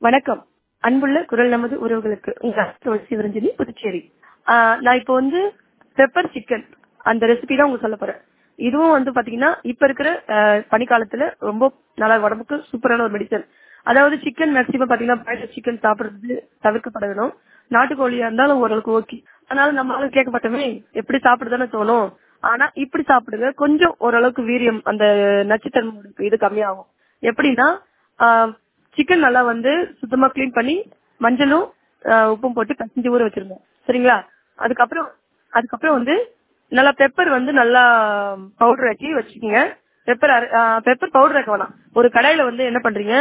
வணக்கம் அன்புள்ள குரல் நமது உறவுகளுக்கு உங்க துளசி விரஞ்சலி புதுச்சேரி ஆஹ் நான் இப்போ வந்து பெப்பர் சிக்கன் அந்த ரெசிபி தான் உங்களுக்கு சொல்ல போறேன் இதுவும் வந்து பாத்தீங்கன்னா இப்ப இருக்கிற ஆஹ் பனிக்காலத்துல ரொம்ப நல்லா உடம்புக்கு சூப்பரான ஒரு மெடிசன் அதாவது சிக்கன் மேக்சிமம் பாத்தீங்கன்னா பாய்லர் சிக்கன் சாப்பிடுறது தவிர்க்கப்பட வேணும் நாட்டுக்கோழியா இருந்தாலும் ஓரளவுக்கு ஓகே அதனால நம்மளால கேட்கப்பட்டமே எப்படி சாப்பிடுதானே தோணும் ஆனா இப்படி சாப்பிடுங்க கொஞ்சம் ஓரளவுக்கு வீரியம் அந்த நச்சுத்தன்மை இது கம்மியாகும் எப்படின்னா சிக்கன் நல்லா வந்து சுத்தமா க்ளீன் பண்ணி மஞ்சளும் ஆஹ் உப்பும் போட்டு பசஞ்சு ஊற வச்சிருங்க சரிங்களா அதுக்கப்புறம் அதுக்கப்புறம் வந்து நல்லா பெப்பர் வந்து நல்லா பவுடர் ஆக்கி வச்சுக்கோங்க பெப்பர் பெப்பர் பவுடர் ஆக்க வேணாம் ஒரு கடாயில வந்து என்ன பண்றீங்க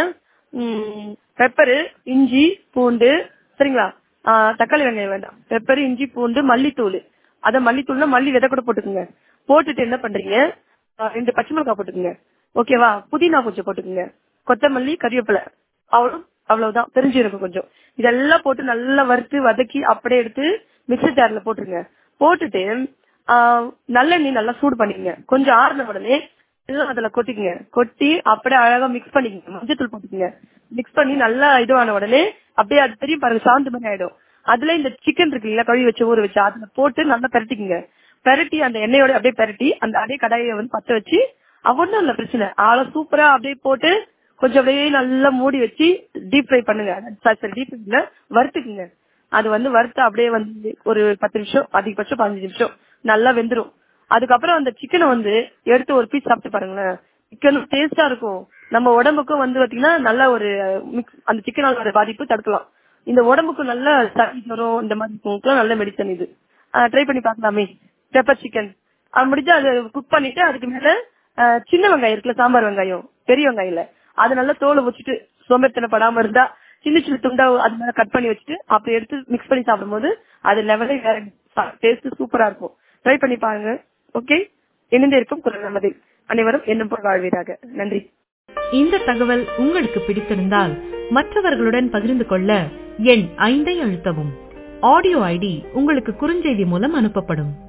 பெப்பரு இஞ்சி பூண்டு சரிங்களா ஆஹ் தக்காளி வெங்காயம் வேண்டாம் பெப்பர் இஞ்சி பூண்டு மல்லித்தூள் அத மல்லித்தூள்னா மல்லி விதை கூட போட்டுக்கோங்க போட்டுட்டு என்ன பண்றீங்க ஆஹ் ரெண்டு பச்சை மிளகாய் போட்டுக்கோங்க ஓகேவா புதினா கொஞ்சம் போட்டுக்கோங்க கொத்தமல்லி கறிவேப்பிலை அவ்வளவு அவ்வளவுதான் தெரிஞ்சிருக்கும் கொஞ்சம் இதெல்லாம் போட்டு நல்லா வறுத்து வதக்கி அப்படியே எடுத்து மிக்ஸி ஜார்ல போட்டுருங்க போட்டுட்டு ஆஹ் நல்லெண்ணெய் நல்லா சூடு பண்ணிக்கங்க கொஞ்சம் ஆறுன உடனே எல்லாம் அதுல கொட்டிக்கங்க கொட்டி அப்படியே அழகா மிக்ஸ் பண்ணிக்கங்க மஞ்சத்தூள் போட்டுக்கங்க மிக்ஸ் பண்ணி நல்லா இதுவான உடனே அப்படியே அது தெரியும் பாருங்க சாந்து மாதிரி ஆயிடும் அதுல இந்த சிக்கன் இருக்கு இல்லையா கழுவி வச்சு ஊற வச்சு அதுல போட்டு நல்லா பெரட்டிக்கங்க பெரட்டி அந்த எண்ணெயோட அப்படியே பெரட்டி அந்த அப்படியே கடாயை வந்து பத்த வச்சு அவனும் இல்ல பிரச்சனை ஆளை சூப்பரா அப்படியே போட்டு கொஞ்சம் அப்படியே நல்லா மூடி வச்சு டீப் ஃப்ரை பண்ணுங்க டீப் ஃப்ரைல வறுத்துக்குங்க அது வந்து வறுத்து அப்படியே வந்து ஒரு பத்து நிமிஷம் அதிகபட்சம் பதினஞ்சு நிமிஷம் நல்லா வெந்துரும் அதுக்கப்புறம் அந்த சிக்கனை வந்து எடுத்து ஒரு பீஸ் சாப்பிட்டு பாருங்களேன் சிக்கன் டேஸ்டா இருக்கும் நம்ம உடம்புக்கும் வந்து பாத்தீங்கன்னா நல்ல ஒரு மிக்ஸ் அந்த சிக்கனோட பாதிப்பு தடுக்கலாம் இந்த உடம்புக்கு நல்ல சளி ஜுரம் இந்த மாதிரி நல்ல மெடிசன் இது ட்ரை பண்ணி பார்க்கலாமே பெப்பர் சிக்கன் அது முடிஞ்சா அது குக் பண்ணிட்டு அதுக்கு மேல சின்ன வெங்காயம் இருக்குல்ல சாம்பார் வெங்காயம் பெரிய வெங்காயம் இல்ல அது நல்லா தோலை வச்சுட்டு சோம்பேறித்தனை படாம இருந்தா சின்ன சின்ன துண்டா அது மேல கட் பண்ணி வச்சுட்டு அப்படி எடுத்து மிக்ஸ் பண்ணி சாப்பிடும்போது அது லெவலே வேற டேஸ்ட் சூப்பரா இருக்கும் ட்ரை பண்ணி பாருங்க ஓகே இணைந்து இருக்கும் குரல் நமது அனைவரும் என்னும் போல் வாழ்வீராக நன்றி இந்த தகவல் உங்களுக்கு பிடித்திருந்தால் மற்றவர்களுடன் பகிர்ந்து கொள்ள எண் ஐந்தை அழுத்தவும் ஆடியோ ஐடி உங்களுக்கு குறுஞ்செய்தி மூலம் அனுப்பப்படும்